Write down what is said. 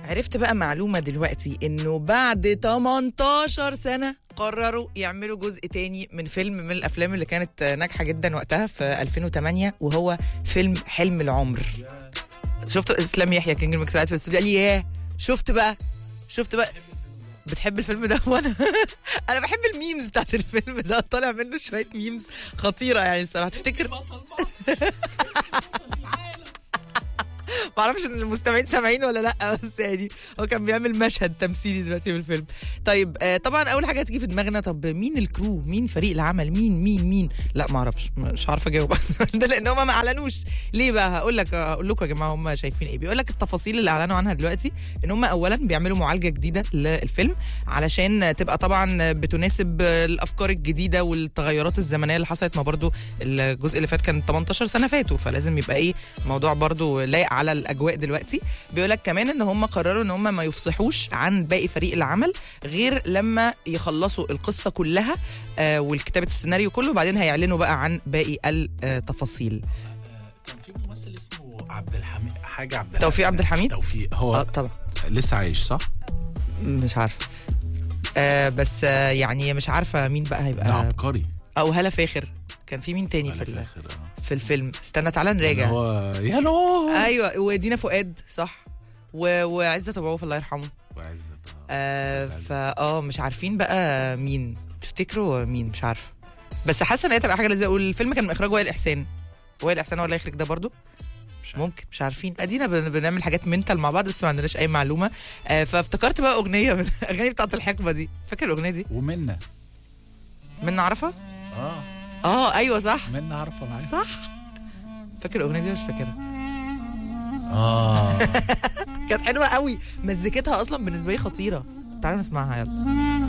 عرفت بقى معلومة دلوقتي انه بعد 18 سنة قرروا يعملوا جزء تاني من فيلم من الافلام اللي كانت ناجحة جدا وقتها في 2008 وهو فيلم حلم العمر شفت اسلام يحيى كينج المكس قاعد في الاستوديو قال لي ياه شفت بقى شفت بقى بتحب الفيلم ده وانا انا بحب الميمز بتاعت الفيلم ده طالع منه شويه ميمز خطيره يعني الصراحه تفتكر ما اعرفش ان المستمعين سامعين ولا لا بس يعني هو كان بيعمل مشهد تمثيلي دلوقتي في الفيلم طيب آه طبعا اول حاجه هتيجي في دماغنا طب مين الكرو مين فريق العمل مين مين مين لا ما اعرفش مش عارفه اجاوب ده لان هم ما اعلنوش ليه بقى هقول لك هقول لكم يا جماعه هم شايفين ايه بيقول لك التفاصيل اللي اعلنوا عنها دلوقتي ان هم اولا بيعملوا معالجه جديده للفيلم علشان تبقى طبعا بتناسب الافكار الجديده والتغيرات الزمنيه اللي حصلت ما برضو الجزء اللي فات كان 18 سنه فاتوا فلازم يبقى ايه موضوع برضو لايق على الاجواء دلوقتي بيقول لك كمان ان هم قرروا ان هم ما يفصحوش عن باقي فريق العمل غير لما يخلصوا القصه كلها آه والكتابه السيناريو كله وبعدين هيعلنوا بقى عن باقي التفاصيل كان في ممثل اسمه عبد الحميد حاجه عبد الحميد توفيق عبد الحميد توفيق هو اه طبعا لسه عايش صح؟ مش عارفه آه بس آه يعني مش عارفه مين بقى ده هيبقى عبقري او هلا فاخر كان في مين تاني في على ال- فاخر آه. في الفيلم استنى تعالى اللي نراجع هو يا لو ايوه ودينا فؤاد صح و... وعزت ابو عوف الله يرحمه وعزت آه أستاذ علي. فا اه مش عارفين بقى مين تفتكروا مين مش عارفه بس حاسه ان هي تبقى حاجه لذيذه والفيلم كان من اخراج وائل احسان وائل احسان هو اللي هيخرج ده برضو مش عارف. ممكن مش عارفين ادينا بن- بنعمل حاجات منتال مع بعض بس ما عندناش اي معلومه آه فافتكرت بقى اغنيه من الاغاني بتاعت الحقبه دي فاكر الاغنيه دي ومنا من نعرفها اه اه ايوه صح منا عارفه معايا صح فاكر الاغنيه دي مش فاكرها اه كانت حلوه قوي مزيكتها اصلا بالنسبه لي خطيره تعالوا نسمعها يلا